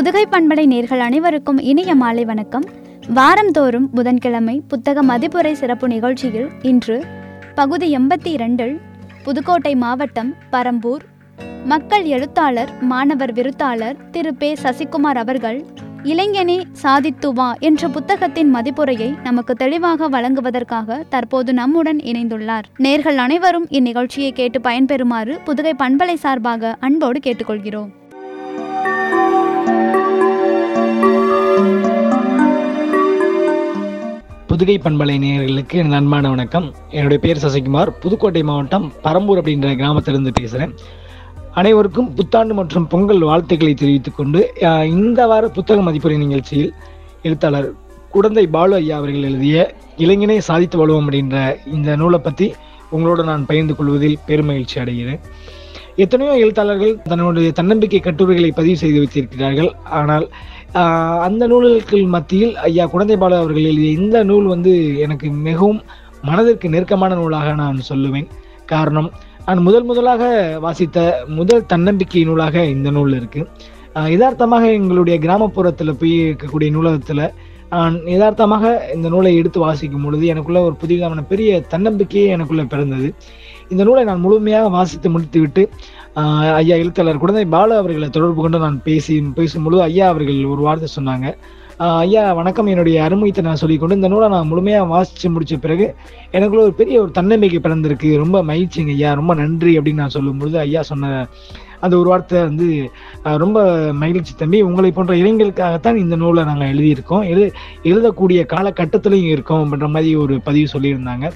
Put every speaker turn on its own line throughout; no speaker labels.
புதுகை பண்பலை நேர்கள் அனைவருக்கும் இனிய மாலை வணக்கம் வாரந்தோறும் புதன்கிழமை புத்தக மதிப்புரை சிறப்பு நிகழ்ச்சியில் இன்று பகுதி எண்பத்தி இரண்டில் புதுக்கோட்டை மாவட்டம் பரம்பூர் மக்கள் எழுத்தாளர் மாணவர் விருத்தாளர் திரு பே சசிகுமார் அவர்கள் இளைஞனே சாதித்து வா என்ற புத்தகத்தின் மதிப்புரையை நமக்கு தெளிவாக வழங்குவதற்காக தற்போது நம்முடன் இணைந்துள்ளார் நேர்கள் அனைவரும் இந்நிகழ்ச்சியை கேட்டு பயன்பெறுமாறு புதுகை பண்பலை சார்பாக அன்போடு கேட்டுக்கொள்கிறோம்
புதுகை பண்பலை நேயர்களுக்கு எனது அன்பான வணக்கம் என்னுடைய பேர் சசிகுமார் புதுக்கோட்டை மாவட்டம் பரம்பூர் அப்படின்ற கிராமத்திலிருந்து பேசுகிறேன் அனைவருக்கும் புத்தாண்டு மற்றும் பொங்கல் வாழ்த்துக்களை தெரிவித்துக் கொண்டு அஹ், இந்த வார புத்தக மதிப்புரை நிகழ்ச்சியில் எழுத்தாளர் குடந்தை பாலு ஐயா அவர்கள் எழுதிய இளைஞனே சாதித்து வாழ்வோம் அப்படின்ற இந்த நூலை பற்றி உங்களோடு நான் பகிர்ந்து கொள்வதில் பெருமகிழ்ச்சி அடைகிறேன் எத்தனையோ எழுத்தாளர்கள் தன்னுடைய தன்னம்பிக்கை கட்டுரைகளை பதிவு செய்து வைத்திருக்கிறார்கள் ஆனால் ஆஹ், அந்த நூல்களுக்கு மத்தியில் ஐயா குழந்தை பாலு அவர்கள் எழுதிய இந்த நூல் வந்து எனக்கு மிகவும் மனதிற்கு நெருக்கமான நூலாக நான் சொல்லுவேன் காரணம் நான் முதல் முதலாக வாசித்த முதல் தன்னம்பிக்கை நூலாக இந்த நூல் இருக்கு ஆஹ், யதார்த்தமாக எங்களுடைய கிராமப்புறத்தில் போய் இருக்கக்கூடிய நூலகத்தில் நான் யதார்த்தமாக இந்த நூலை எடுத்து வாசிக்கும் பொழுது எனக்குள்ள ஒரு புதியதான பெரிய தன்னம்பிக்கையே எனக்குள்ள பிறந்தது இந்த நூலை நான் முழுமையாக வாசித்து முடித்துவிட்டு ஆஹ், ஐயா எழுத்தாளர் குழந்தை பாலு அவர்களை தொடர்பு கொண்டு நான் பேசி பேசும்பொழுது ஐயா அவர்கள் ஒரு வார்த்தை சொன்னாங்க ஆஹ், ஐயா வணக்கம் என்னுடைய அருமைத்தை நான் சொல்லிக்கொண்டு இந்த நூலை நான் முழுமையாக வாசித்து முடிச்ச பிறகு எனக்குள்ள ஒரு பெரிய ஒரு தன்னம்பிக்கை பிறந்திருக்கு ரொம்ப மகிழ்ச்சிங்க ஐயா ரொம்ப நன்றி அப்படின்னு நான் சொல்லும்பொழுது ஐயா சொன்ன அந்த ஒரு வார்த்தை வந்து ஆஹ், ரொம்ப மகிழ்ச்சி தம்பி உங்களை போன்ற இளைஞர்களுக்காகத்தான் இந்த நூலை நாங்கள் எழுதியிருக்கோம் எழு எழுதக்கூடிய காலகட்டத்திலையும் இருக்கோம் அப்படின்ற மாதிரி ஒரு பதிவு சொல்லியிருந்தாங்க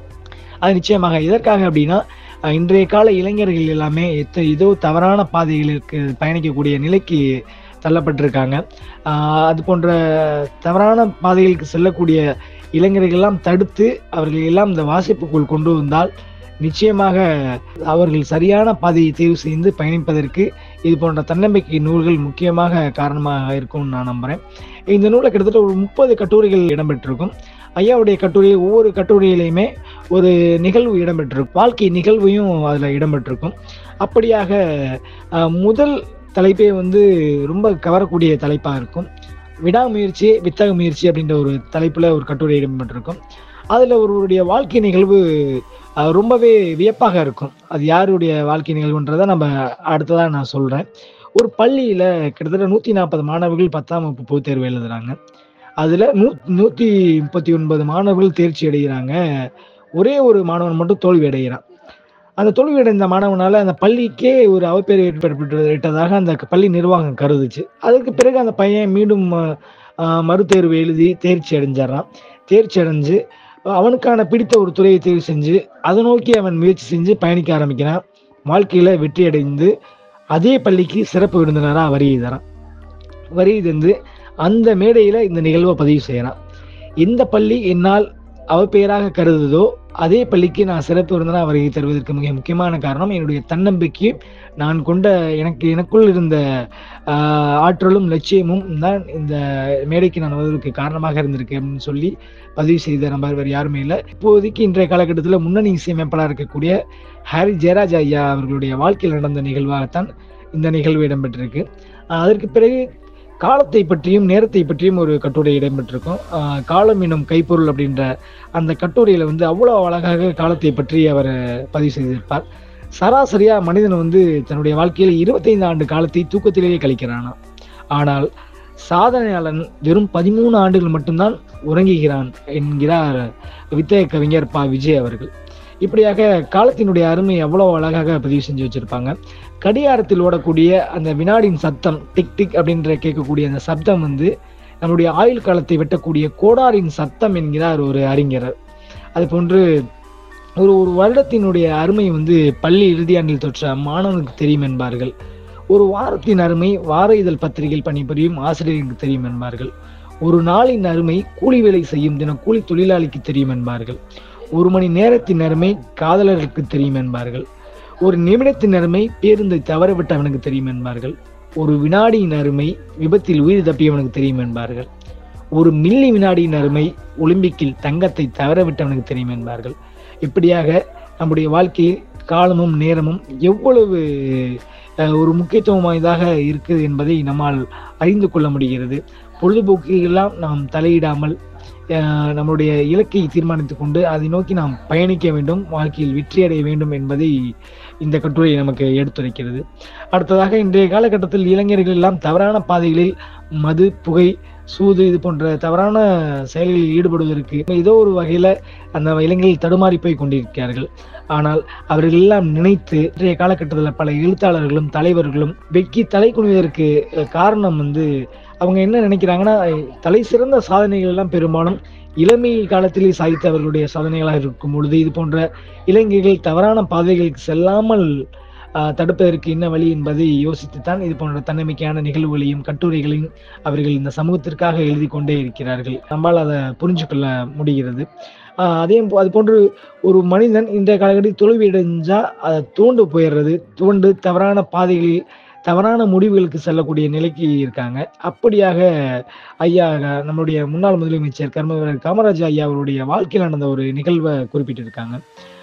அது நிச்சயமாக எதற்காக அப்படின்னா அஹ், இன்றைய கால இளைஞர்கள் எல்லாமே எத்த ஏதோ தவறான பாதைகளுக்கு பயணிக்கக்கூடிய நிலைக்கு தள்ளப்பட்டிருக்காங்க ஆஹ், அது போன்ற தவறான பாதைகளுக்கு செல்லக்கூடிய இளைஞர்கள் எல்லாம் தடுத்து அவர்கள் எல்லாம் இந்த வாசிப்புக்குள் கொண்டு வந்தால் நிச்சயமாக அவர்கள் சரியான பாதையை தேர்வு செய்து பயணிப்பதற்கு இது போன்ற தன்னம்பிக்கை நூல்கள் முக்கியமாக காரணமாக இருக்கும்னு நான் நம்புறேன் இந்த நூலில் கிட்டத்தட்ட ஒரு முப்பது கட்டுரைகள் இடம்பெற்றிருக்கும் ஐயாவுடைய கட்டுரை ஒவ்வொரு கட்டுரையிலையுமே ஒரு நிகழ்வு இடம்பெற்றிருக்கும் வாழ்க்கை நிகழ்வையும் அதில் இடம்பெற்றிருக்கும் அப்படியாக அஹ், முதல் தலைப்பே வந்து ரொம்ப கவரக்கூடிய தலைப்பாக இருக்கும் விடாமுயற்சி வித்தக முயற்சி அப்படின்ற ஒரு தலைப்பில் ஒரு கட்டுரை இடம்பெற்றிருக்கும் அதில் ஒருவருடைய வாழ்க்கை நிகழ்வு அஹ், ரொம்பவே வியப்பாக இருக்கும் அது யாருடைய வாழ்க்கை நிகழ்வுன்றதை நம்ம அடுத்ததாக நான் சொல்கிறேன் ஒரு பள்ளியில் கிட்டத்தட்ட நூற்றி நாற்பது மாணவர்கள் பத்தாம் வகுப்பு பொதுத் தேர்வு எழுதுறாங்க அதில் நூ நூற்றி முப்பத்தி ஒன்பது மாணவர்கள் தேர்ச்சி அடைகிறாங்க ஒரே ஒரு மாணவன் மட்டும் தோல்வி அடைகிறான் அந்த தோல்வி அடைந்த மாணவனால அந்த பள்ளிக்கே ஒரு அவப்பேறு ஏற்பட்டு விட்டதாக அந்த பள்ளி நிர்வாகம் கருதுச்சு அதுக்கு பிறகு அந்த பையன் மீண்டும் அஹ், அஹ், மறுதேர்வு எழுதி தேர்ச்சி அடைஞ்சிடறான் தேர்ச்சி அடைஞ்சு அவனுக்கான பிடித்த ஒரு துறையை தேர்வு செஞ்சு அதை நோக்கி அவன் முயற்சி செஞ்சு பயணிக்க ஆரம்பிக்கிறான் வாழ்க்கையில வெற்றி அடைந்து அதே பள்ளிக்கு சிறப்பு விருந்தினராக வரி எழுதுறான் வரி தந்து அந்த மேடையில இந்த நிகழ்வை பதிவு செய்யறான் எந்த பள்ளி என்னால் அவப்பெயராக கருதுதோ அதே பள்ளிக்கு நான் சிறப்பு விருந்தினராக வருகை தருவதற்கு மிக முக்கியமான காரணம் என்னுடைய தன்னம்பிக்கையும் நான் கொண்ட எனக்கு எனக்குள் இருந்த ஆஹ், ஆற்றலும் லட்சியமும் தான் இந்த மேடைக்கு நான் வருவதற்கு காரணமாக இருந்திருக்கு அப்படின்னு சொல்லி பதிவு செய்த நம்பர் வேறு யாருமே இல்லை இப்போதைக்கு இன்றைய காலகட்டத்தில் முன்னணி இசையமைப்பாளராக இருக்கக்கூடிய ஹாரி ஜெயராஜ் ஐயா அவர்களுடைய வாழ்க்கையில் நடந்த நிகழ்வாகத்தான் இந்த நிகழ்வு இடம்பெற்றிருக்கு ஆஹ், அதற்கு பிறகு காலத்தை பற்றியும் நேரத்தை பற்றியும் ஒரு கட்டுரை இடம்பெற்றிருக்கும் ஆஹ், காலம் எனும் கைப்பொருள் அப்படின்ற அந்த கட்டுரையில வந்து அவ்வளோ அழகாக காலத்தை பற்றி அவர் பதிவு செய்திருப்பார் சராசரியா மனிதன் வந்து தன்னுடைய வாழ்க்கையில் இருபத்தைந்து ஆண்டு காலத்தை தூக்கத்திலேயே கழிக்கிறானா ஆனால் சாதனையாளன் வெறும் பதிமூணு ஆண்டுகள் மட்டும்தான் உறங்குகிறான் என்கிறார் வித்தக கவிஞர் பா விஜய் அவர்கள் இப்படியாக காலத்தினுடைய அருமை எவ்வளவு அழகாக பதிவு செஞ்சு வச்சிருப்பாங்க கடிகாரத்தில் ஓடக்கூடிய அந்த வினாடின் சத்தம் டிக் டிக் அப்படின்ற கேட்கக்கூடிய அந்த சப்தம் வந்து நம்முடைய ஆயுள் காலத்தை வெட்டக்கூடிய கோடாரின் சத்தம் என்கிறார் ஒரு அறிஞர் அது போன்று ஒரு ஒரு வருடத்தினுடைய அருமை வந்து பள்ளி இறுதியாண்டில் தொற்ற மாணவனுக்கு தெரியும் என்பார்கள் ஒரு வாரத்தின் அருமை வார இதழ் பத்திரிகையில் பணிபுரியும் ஆசிரியருக்கு தெரியும் என்பார்கள் ஒரு நாளின் அருமை கூலி வேலை செய்யும் தின கூலி தொழிலாளிக்கு தெரியும் என்பார்கள் ஒரு மணி நேரத்தின் அருமை காதலர்களுக்கு தெரியும் என்பார்கள் ஒரு நிமிடத்தின் அருமை பேருந்தை தவறவிட்டவனுக்கு தெரியும் என்பார்கள் ஒரு வினாடியின் அருமை விபத்தில் உயிர் தப்பியவனுக்கு தெரியும் என்பார்கள் ஒரு மில்லி வினாடியின் அருமை ஒலிம்பிக்கில் தங்கத்தை தவறவிட்டவனுக்கு தெரியும் என்பார்கள் இப்படியாக நம்முடைய வாழ்க்கையில் காலமும் நேரமும் எவ்வளவு அஹ், ஒரு முக்கியத்துவம் வாய்ந்ததாக இருக்குது என்பதை நம்மால் அறிந்து கொள்ள முடிகிறது பொழுதுபோக்குகளெல்லாம் நாம் தலையிடாமல் அஹ், நம்முடைய இலக்கை தீர்மானித்துக் கொண்டு அதை நோக்கி நாம் பயணிக்க வேண்டும் வாழ்க்கையில் வெற்றி அடைய வேண்டும் என்பதை இந்த கட்டுரை நமக்கு எடுத்துரைக்கிறது அடுத்ததாக இன்றைய காலகட்டத்தில் இளைஞர்கள் எல்லாம் தவறான பாதைகளில் மது புகை சூது இது போன்ற தவறான செயல்களில் ஈடுபடுவதற்கு ஏதோ ஒரு வகையில அந்த இளைஞர்கள் தடுமாறி போய் கொண்டிருக்கிறார்கள் ஆனால் அவர்கள் எல்லாம் நினைத்து இன்றைய காலகட்டத்தில் பல எழுத்தாளர்களும் தலைவர்களும் வெக்கி தலை குனிவதற்கு அஹ், காரணம் வந்து அவங்க என்ன நினைக்கிறாங்கன்னா தலை சிறந்த சாதனைகள் எல்லாம் பெரும்பாலும் இளமை காலத்திலே சாதித்த அவர்களுடைய சாதனைகளாக இருக்கும் பொழுது இது போன்ற இளைஞர்கள் தவறான பாதைகளுக்கு செல்லாமல் ஆஹ், தடுப்பதற்கு என்ன வழி என்பதை யோசித்துத்தான் இது போன்ற தன்னம்பிக்கையான நிகழ்வுகளையும் கட்டுரைகளையும் அவர்கள் இந்த சமூகத்திற்காக எழுதி கொண்டே இருக்கிறார்கள் நம்மால் அதை புரிஞ்சு கொள்ள முடிகிறது ஆஹ், அதே போ- அது போன்று ஒரு மனிதன் இன்றைய காலகட்டத்தில் தோல்வி அடைஞ்சா அதை தூண்டு போயிடுறது தூண்டு தவறான பாதைகளில் தவறான முடிவுகளுக்கு செல்லக்கூடிய நிலைக்கு இருக்காங்க அப்படியாக ஐயா நம்மளுடைய முன்னாள் முதலமைச்சர் கர்மவீரர் காமராஜ் ஐயா அவருடைய வாழ்க்கையில் நடந்த ஒரு நிகழ்வை குறிப்பிட்டிருக்காங்க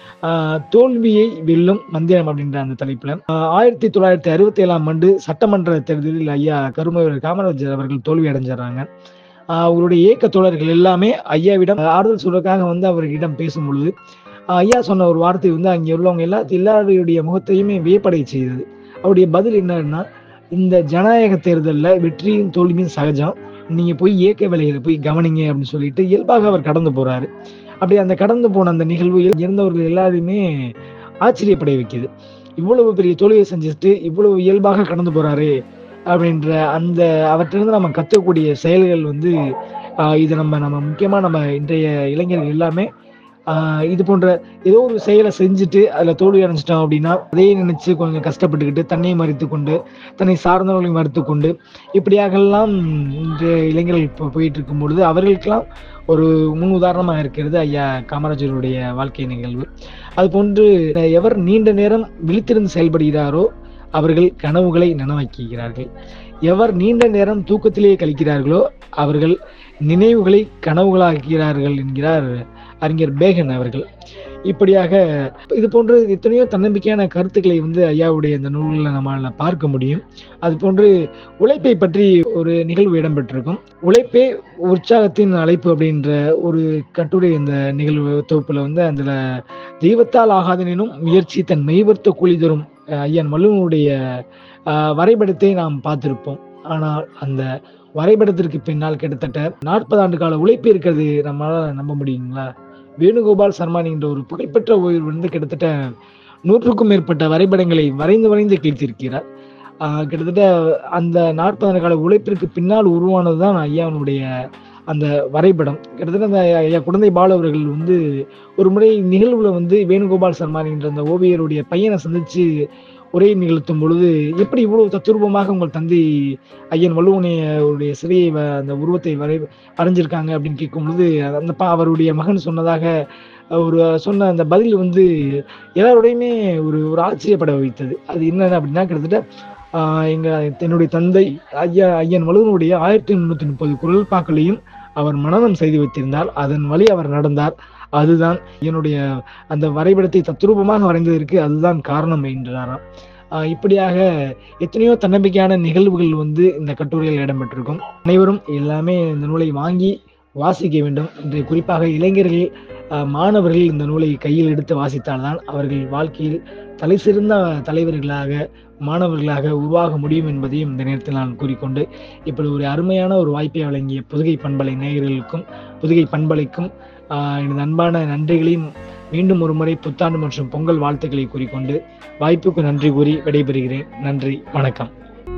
ஆஹ் தோல்வியை வெல்லும் மந்திரம் அப்படின்ற அந்த தலைப்புல ஆஹ் ஆயிரத்தி தொள்ளாயிரத்தி அறுபத்தி ஏழாம் ஆண்டு சட்டமன்ற தேர்தலில் ஐயா கருமவீரர் காமராஜர் அவர்கள் தோல்வி அடைஞ்சிடறாங்க ஆஹ் அவருடைய இயக்க தோழர்கள் எல்லாமே ஐயாவிடம் ஆறுதல் சொல்றதுக்காக வந்து அவர்களிடம் பேசும் பொழுது ஆஹ் ஐயா சொன்ன ஒரு வார்த்தை வந்து அங்கே உள்ளவங்க எல்லா எல்லாருடைய முகத்தையுமே வியப்படை செய்தது அவருடைய பதில் என்னன்னா இந்த ஜனநாயக தேர்தல்ல வெற்றியும் தோல்வியும் சகஜம் நீங்க போய் இயக்க வேலைகளை போய் கவனிங்க அப்படின்னு சொல்லிட்டு இயல்பாக அவர் கடந்து போறாரு அப்படி அந்த கடந்து போன அந்த நிகழ்வு இருந்தவர்கள் எல்லாரையுமே ஆச்சரியப்பட வைக்குது இவ்வளவு பெரிய தோல்வியை செஞ்சுட்டு இவ்வளவு இயல்பாக கடந்து போறாரு அப்படின்ற அந்த அவற்றிலிருந்து நம்ம கத்துக்கக்கூடிய செயல்கள் வந்து ஆஹ் இது நம்ம நம்ம முக்கியமா நம்ம இன்றைய இளைஞர்கள் எல்லாமே ஆஹ் இது போன்ற ஏதோ ஒரு செயலை செஞ்சுட்டு அதுல தோல்வி அடைஞ்சிட்டோம் அப்படின்னா அதையே நினைச்சு கொஞ்சம் கஷ்டப்பட்டுக்கிட்டு தன்னை மறித்து கொண்டு தன்னை சார்ந்தவர்களை மறுத்து கொண்டு இப்படியாகலாம் இன்றைய இளைஞர்கள் இப்போ போயிட்டு இருக்கும் பொழுது அவர்களுக்கெல்லாம் ஒரு முன் உதாரணமா இருக்கிறது ஐயா காமராஜருடைய வாழ்க்கை நிகழ்வு அது போன்று எவர் நீண்ட நேரம் விழித்திருந்து செயல்படுகிறாரோ அவர்கள் கனவுகளை நனவாக்குகிறார்கள் எவர் நீண்ட நேரம் தூக்கத்திலேயே கழிக்கிறார்களோ அவர்கள் நினைவுகளை கனவுகளாக்கிறார்கள் என்கிறார் அறிஞர் பேகன் அவர்கள் இப்படியாக இது போன்று எத்தனையோ தன்னம்பிக்கையான கருத்துக்களை வந்து ஐயாவுடைய இந்த நூல்களில் நம்மளால பார்க்க முடியும் அது போன்று உழைப்பை பற்றி ஒரு நிகழ்வு இடம்பெற்றிருக்கும் உழைப்பே உற்சாகத்தின் அழைப்பு அப்படின்ற ஒரு கட்டுரை இந்த நிகழ்வு தொகுப்புல வந்து அதுல தெய்வத்தால் ஆகாதெனினும் முயற்சி தன் மெய்வர்த்த கூலி தரும் அஹ், ஐயன் வள்ளுவனுடைய அஹ், வரைபடத்தை நாம் பார்த்திருப்போம் ஆனால் அந்த வரைபடத்திற்கு பின்னால் கிட்டத்தட்ட நாற்பது ஆண்டு கால உழைப்பு இருக்கிறது நம்மளால நம்ப முடியுங்களா வேணுகோபால் சர்மானி என்ற ஒரு புகழ்பெற்ற ஓய்வு வந்து கிட்டத்தட்ட நூற்றுக்கும் மேற்பட்ட வரைபடங்களை வரைந்து வரைந்து கிழித்திருக்கிறார் ஆஹ் கிட்டத்தட்ட அந்த நாற்பது ஆண்டு கால உழைப்பிற்கு பின்னால் உருவானதுதான் ஐயாவுடைய அந்த வரைபடம் கிட்டத்தட்ட அந்த ஐயா குழந்தை பாலு அவர்கள் வந்து ஒரு முறை நிகழ்வுல வந்து வேணுகோபால் சர்மானி என்ற அந்த ஓவியருடைய பையனை சந்திச்சு உரை நிகழ்த்தும் பொழுது எப்படி இவ்வளவு தத்துரூபமாக உங்கள் தந்தை ஐயன் வள்ளுவனையுடைய சிறையை வ- அந்த உருவத்தை வரை வரைஞ்சிருக்காங்க அப்படின்னு கேட்கும் பொழுது அந்த பா அவருடைய மகன் சொன்னதாக ஒரு சொன்ன அந்த பதில் வந்து எல்லாரோடையுமே ஒரு ஒரு ஆச்சரியப்பட வைத்தது அது என்ன அப்படின்னா கிட்டத்தட்ட ஆஹ் எங்க என்னுடைய தந்தை ஐயா ஐயன் வள்ளுவனுடைய ஆயிரத்தி முன்னூத்தி முப்பது குரல் பாக்களையும் அவர் மனனம் செய்து வைத்திருந்தார் அதன் வழி அவர் நடந்தார் அதுதான் என்னுடைய அந்த வரைபடத்தை தத்ரூபமாக வரைந்ததற்கு அதுதான் காரணம் என்றாராம் ஆஹ் இப்படியாக எத்தனையோ தன்னம்பிக்கையான நிகழ்வுகள் வந்து இந்த கட்டுரையில் இடம்பெற்றிருக்கும் அனைவரும் எல்லாமே இந்த நூலை வாங்கி வாசிக்க வேண்டும் இன்று குறிப்பாக இளைஞர்கள் ஆஹ் மாணவர்கள் இந்த நூலை கையில் எடுத்து வாசித்தால்தான் அவர்கள் வாழ்க்கையில் தலை சிறந்த தலைவர்களாக மாணவர்களாக உருவாக முடியும் என்பதையும் இந்த நேரத்தில் நான் கூறிக்கொண்டு இப்படி ஒரு அருமையான ஒரு வாய்ப்பை வழங்கிய புதுகை பண்பலை நேயர்களுக்கும் புதுகை பண்பலைக்கும் ஆஹ் எனது அன்பான நன்றிகளையும் மீண்டும் ஒரு முறை புத்தாண்டு மற்றும் பொங்கல் வாழ்த்துக்களை கூறிக்கொண்டு வாய்ப்புக்கு நன்றி கூறி விடைபெறுகிறேன் நன்றி வணக்கம்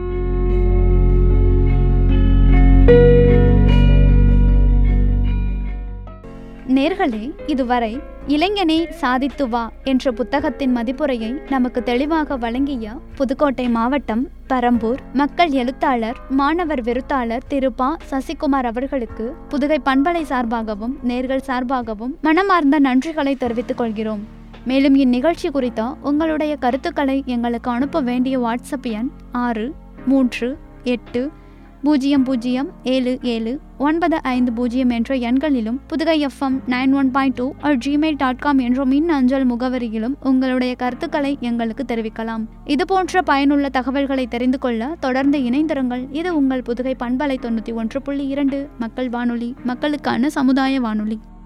நேர்களே இதுவரை இளைஞனே சாதித்து வா என்ற புத்தகத்தின் மதிப்புரையை நமக்கு தெளிவாக வழங்கிய புதுக்கோட்டை மாவட்டம் பரம்பூர் மக்கள் எழுத்தாளர் மாணவர் விருத்தாளர் திரு ப சசிகுமார் அவர்களுக்கு புதுகை பண்பலை சார்பாகவும் நேர்கள் சார்பாகவும் மனமார்ந்த நன்றிகளை தெரிவித்துக் கொள்கிறோம் மேலும் இந்நிகழ்ச்சி குறித்த உங்களுடைய கருத்துக்களை எங்களுக்கு அனுப்ப வேண்டிய வாட்ஸ்அப் எண் ஆறு மூன்று எட்டு பூஜ்ஜியம் பூஜ்ஜியம் ஏழு ஏழு ஒன்பது ஐந்து பூஜ்ஜியம் என்ற எண்களிலும் Pudhugai FM nine one point two at Gmail dot com என்ற மின் அஞ்சல் முகவரியிலும் உங்களுடைய கருத்துக்களை எங்களுக்கு தெரிவிக்கலாம் இது போன்ற பயனுள்ள தகவல்களை தெரிந்து கொள்ள தொடர்ந்து இணைந்திருங்கள் இது உங்கள் புதுகை பண்பலை தொண்ணூற்றி ஒன்று புள்ளி இரண்டு மக்கள் வானொலி மக்களுக்கான சமுதாய வானொலி